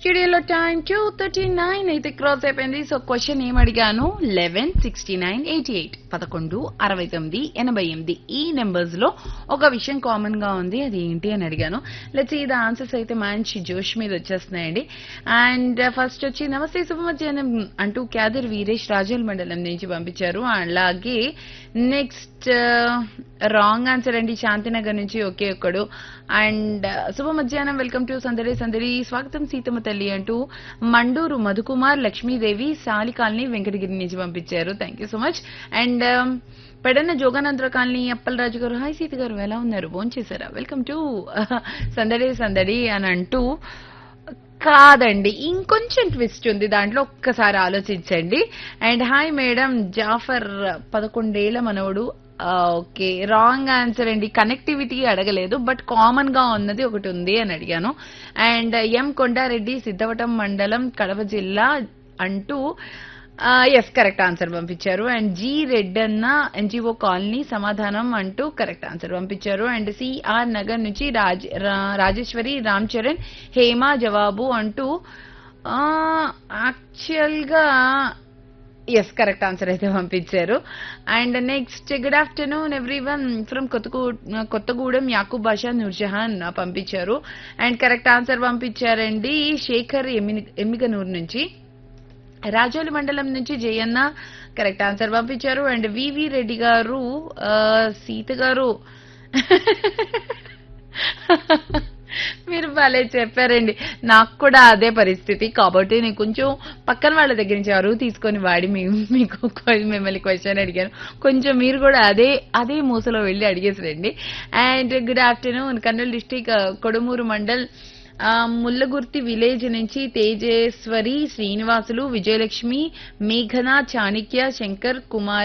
స్టూడియోలో time two thirty nine అయితే cross అయిపోయింది సో క్వశ్చన్ ఏం అడిగాను eleven sixty nine eighty eight పదకొండు అరవై తొమ్మిది ఎనభై ఎనిమిది ఈ నెంబర్స్ లో ఒక విషయం కామన్ గా ఉంది అది ఏంటి అని అడిగాను లెట్స్ ఇది ఆన్సర్స్ అయితే మంచి జోష్ మీద వచ్చేస్తున్నాయండి అండ్ ఫస్ట్ వచ్చి నమస్తే శుభమధ్యాహ్నం అంటూ క్యాదర్ వీరేష్ రాజోల్ మండలం నుంచి పంపించారు అలాగే నెక్స్ట్ రాంగ్ ఆన్సర్ అండి శాంతినగర్ నుంచి ఒకే ఒక్కడు అండ్ శుభ మధ్యాహ్నం వెల్కమ్ టు సందడి సందడి స్వాగతం సీతమ్మ తల్లి అంటూ మండూరు మధుకుమార్ లక్ష్మీదేవి సాలి కాలనీ వెంకటగిరి నుంచి పంపించారు thank you so much and పెడన్న జోగానంద్ర కాలనీ అప్పలరాజు గారు హాయ్ సీత గారు ఎలా ఉన్నారు ఫోన్ చేశారా వెల్కమ్ టు సందడి సందడి అని అంటూ కాదండి ఇంకొంచెం ట్విస్ట్ ఉంది దాంట్లో ఒక్కసారి ఆలోచించండి అండ్ హాయ్ మేడం జాఫర్ పదకొండేళ్ల మనవడు ఓకే రాంగ్ ఆన్సర్ అండి కనెక్టివిటీ అడగలేదు బట్ కామన్ గా ఉన్నది ఒకటి ఉంది అని అడిగాను అండ్ ఎం కొండారెడ్డి సిద్ధవటం మండలం కడప జిల్లా అంటూ ఎస్ కరెక్ట్ ఆన్సర్ పంపించారు and G Reddanna NGO colony సమాధానం అంటూ కరెక్ట్ ఆన్సర్ పంపించారు అండ్ సిఆర్ నగర్ నుంచి రాజ్ రా- రాజేశ్వరి రామ్ చరణ్ హేమ జవాబు అంటూ యాక్చువల్ గా ఎస్ కరెక్ట్ ఆన్సర్ అయితే పంపించారు and next good afternoon everyone from కొత్తగూ కొత్తగూడెం యాకూబ్ బాషా నూర్జహాన్ పంపించారు అండ్ కరెక్ట్ ఆన్సర్ పంపించారండి శేఖర్ ఎమ్మి ఎమ్మిగనూరు నుంచి రాజోలి మండలం నుంచి జయన్న కరెక్ట్ ఆన్సర్ పంపించారు అండ్ వివి రెడ్డి గారు ఆ, సీత గారు మీరు భలే చెప్పారండి నాకు కూడా అదే పరిస్థితి కాబట్టి నేను కొంచెం పక్కన వాళ్ళ దగ్గర నుంచి అరువు తీసుకొని వాడి మీ- మీకు కొ- మిమ్మల్ని క్వశ్చన్ అడిగాను కొంచెం మీరు కూడా అదే అదే మూసలో వెళ్ళి అడిగేసి రండి and good afternoon Kurnool district Kodumur mandal ఆ, ముల్లగుర్తి విలేజ్ నుంచి తేజేశ్వరి శ్రీనివాసులు విజయలక్ష్మి మేఘన చాణిక్య శంకర్ కుమార్